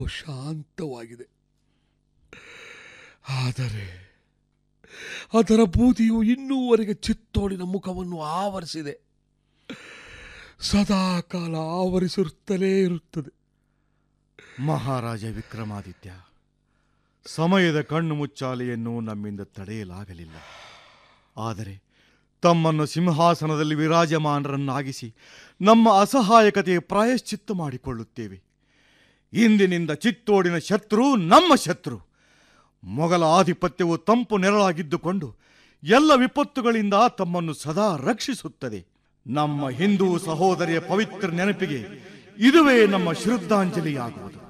ಶಾಂತವಾಗಿದೆ ಆದರೆ ಅದರ ಬೂದಿಯು ಇನ್ನೂವರೆಗೆ ಚಿತ್ತೋಡಿನ ಮುಖವನ್ನು ಆವರಿಸಿದೆ ಸದಾ ಕಾಲ ಆವರಿಸುತ್ತಲೇ ಇರುತ್ತದೆ ಮಹಾರಾಜ ವಿಕ್ರಮಾದಿತ್ಯ ಸಮಯದ ಕಣ್ಣು ಮುಚ್ಚಾಲೆಯನ್ನು ನಮ್ಮಿಂದ ತಡೆಯಲಾಗಲಿಲ್ಲ ಆದರೆ ತಮ್ಮನ್ನು ಸಿಂಹಾಸನದಲ್ಲಿ ವಿರಾಜಮಾನರನ್ನಾಗಿಸಿ ನಮ್ಮ ಅಸಹಾಯಕತೆಯ ಪ್ರಾಯಶ್ಚಿತ್ತ ಮಾಡಿಕೊಳ್ಳುತ್ತೇವೆ ಇಂದಿನಿಂದ ಚಿತ್ತೋಡಿನ ಶತ್ರು ನಮ್ಮ ಶತ್ರು ಮೊಘಲ ಆಧಿಪತ್ಯವು ತಂಪು ನೆರಳಾಗಿದ್ದುಕೊಂಡು ಎಲ್ಲ ವಿಪತ್ತುಗಳಿಂದ ತಮ್ಮನ್ನು ಸದಾ ರಕ್ಷಿಸುತ್ತದೆ ನಮ್ಮ ಹಿಂದೂ ಸಹೋದರಿಯ ಪವಿತ್ರ ನೆನಪಿಗೆ ಇದುವೇ ನಮ್ಮ ಶ್ರದ್ಧಾಂಜಲಿಯಾಗುವುದು